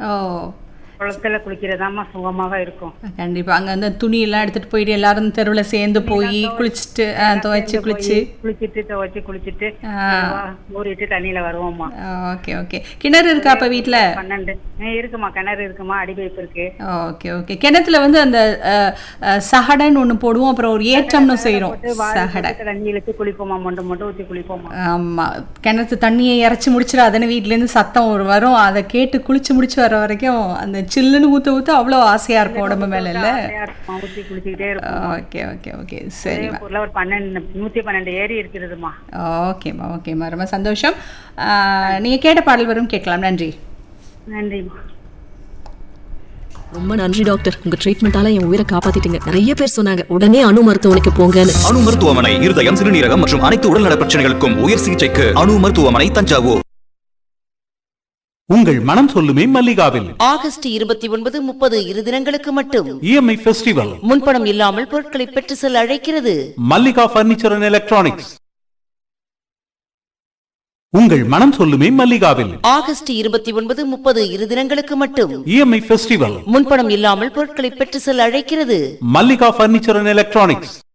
ஓ குளத்துல குளிக்கிறதாம்மா சுகமாக இருக்கும் கண்டிப்பா அங்க வந்து துணி எல்லாம் எடுத்துட்டு போயிட்டு எல்லாரும் தெருவுல சேர்ந்து போய் குளிச்சுட்டு ஆ, துவைச்சு குளிச்சு குளிச்சிட்டு துவைச்சு குளிச்சிட்டு ஆ. ஊறிட்டு தண்ணியில வருவோம்மா ஓகே ஓகே கிணறு இருக்கா அப்ப வீட்ல பன்னெண்டு ஆ, இருக்குமா கிணறு இருக்குமா அடிபைப்பு இருக்கு ஓகே ஓகே கிணத்துல வந்து அந்த அஹ், அஹ், சகடைன்னு ஒண்ணு போடுவோம் அப்புறம் ஒரு ஏற்றம்னு செய்றோம் போட்டு வாரி சகடை போட்டு தண்ணி இழுத்து குளிப்போமா மொண்டு மொண்டு ஊற்றி குளிப்போமா ஆமா கிணத்து தண்ணியை இறச்சி முடிச்சிடாதுன்னு வீட்ல இருந்து சத்தம் ஒரு வரும் அதை கேட்டு குளிச்சு முடிச்சு வர வரைக்கும் அந்த சில்லுன்னு ஊத்த ஊத்த அவ்வளோ ஆசையா இருக்கும் உடம்பு மேல இல்ல ஆசையா இருக்குமா, ஊத்தி குளிச்சுக்கிட்டே இருக்கும் ஓகே ஓகே ஓகே சரிம்மா ஊர்ல ஒரு பன்னெண்டு நூத்தி பன்னெண்டு ஏரி இருக்கிறதுமா ஓகேம்மா ஓகேம்மா ரொம்ப சந்தோஷம் ஆஹ், நீங்க கேட்ட பாடல் வரும் கேட்கலாம் நன்றி நன்றிம்மா ரொம்ப நன்றி டாக்டர் உங்க ட்ரீட்மெண்டால என் உயிரை காப்பாத்திட்டீங்க நிறைய பேர் சொன்னாங்க உடனே அணு மருத்துவமனைக்கு போங்கன்னு அணு மருத்துவமனை இருதயம் சிறுநீரகம் மற்றும் அனைத்து உடல்நல பிரச்சனைகளுக்கும் உயர் சிகிச்சைக்கு அணு மருத்துவமனை தஞ்சாவூர் உங்கள் மனம் சொல்லுமே மல்லிகாவில் ஆகஸ்ட் இருபத்தி ஒன்பது முப்பது இரு தினங்களுக்கு மட்டும் இஎம்ஐ ஃபெஸ்டிவல் முன்பணம் இல்லாமல் பொருட்களை பெற்று செல்ல அழைக்கிறது மல்லிகா பர்னிச்சர் அண்ட் எலக்ட்ரானிக்ஸ் உங்கள் மனம் சொல்லுமே மல்லிகாவில் ஆகஸ்ட் இருபத்தி ஒன்பது முப்பது இரு தினங்களுக்கு மட்டும் இஎம்ஐ ஃபெஸ்டிவல் முன்பணம் இல்லாமல் பொருட்களை பெற்று செல்ல அழைக்கிறது மல்லிகா பர்னிச்சர் அண்ட் எலக்ட்ரானிக்ஸ்